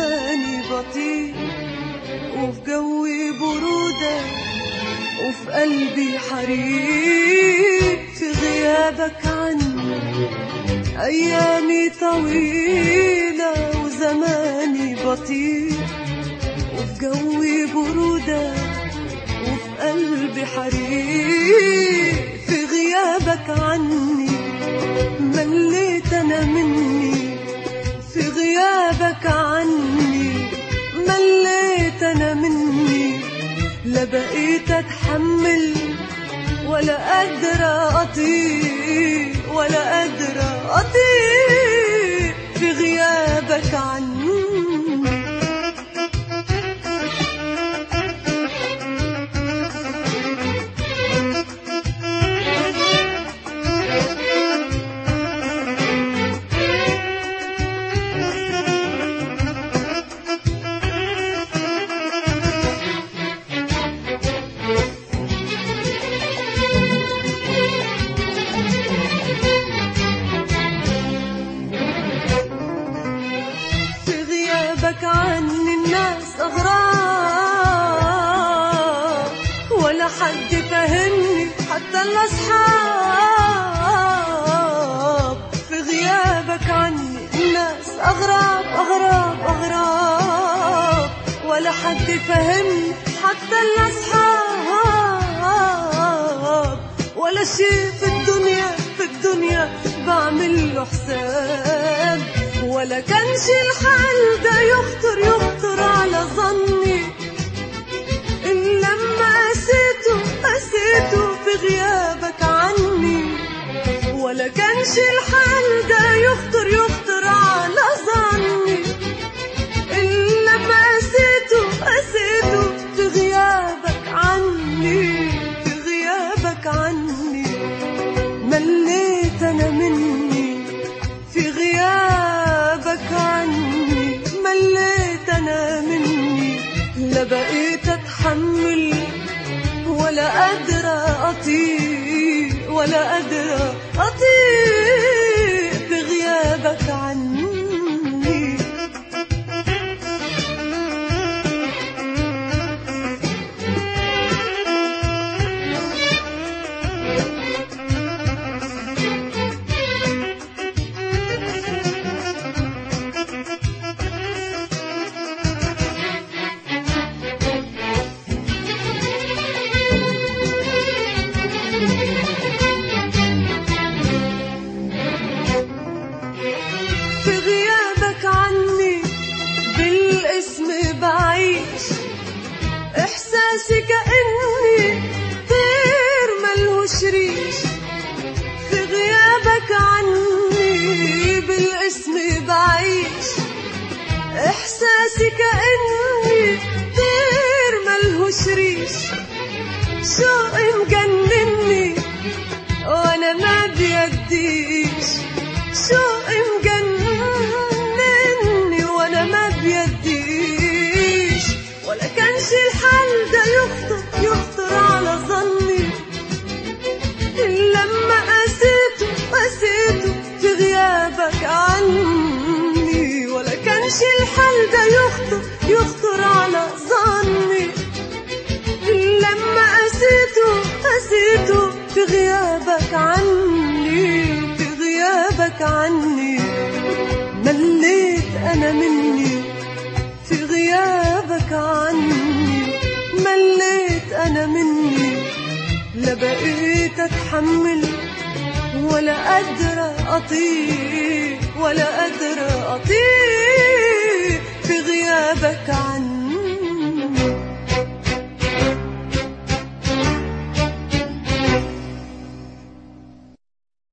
وزماني بطيء وفي جوي برودة وفي قلبي حريق في غيابك عني أيامي طويلة وزماني بطيء وفي جوي برودة وفي قلبي حريق في غيابك عني مليت أنا مني في غيابك عني مليت أنا مني لا بقيت أتحمل ولا قادرة أطيق ولا قادرة أطيق في غيابك عني في غيابك عني الناس أغراب ولا حد فهمني حتى الأصحاب في غيابك عني الناس أغراب أغراب أغراب ولا حد فهمني حتى الأصحاب ولا شيء في الدنيا في الدنيا بعمل له حساب ولا كانش الحال ده يخطر يخطر على ظني إلا لما قسيته قسيته في غيابك عني ولا كانش الحال ده يخطر يخطر على ظني إلا لما قسيته قسيته في غيابك عني في غيابك عني مليت أنا مني في غيابك عني مليت أنا مني لا بقيت أتحمل ولا قادرة أطيق ولا قادرة أطيق في غيابك عني في غيابك عني بالاسم بعيش احساسي كاني طير ملهوش ريش في غيابك عني بالاسم بعيش احساسي كاني طير ملهوش ريش شوقي مجنني وانا ما بيديش شوقي مجنني وانا ما بيديش ولا كانش الحال ده يخطر يخطر على ظني إلا لما قسيته قسيته في غيابك عني ولا كانش الحال ده يخطر يخطر على ظني إلا لما قسيته قسيته في غيابك عني في غيابك عني مليت أنا مني في غيابك عني مليت أنا مني لا بقيت أتحمل ولا قادرة أطيق ولا قادرة أطيق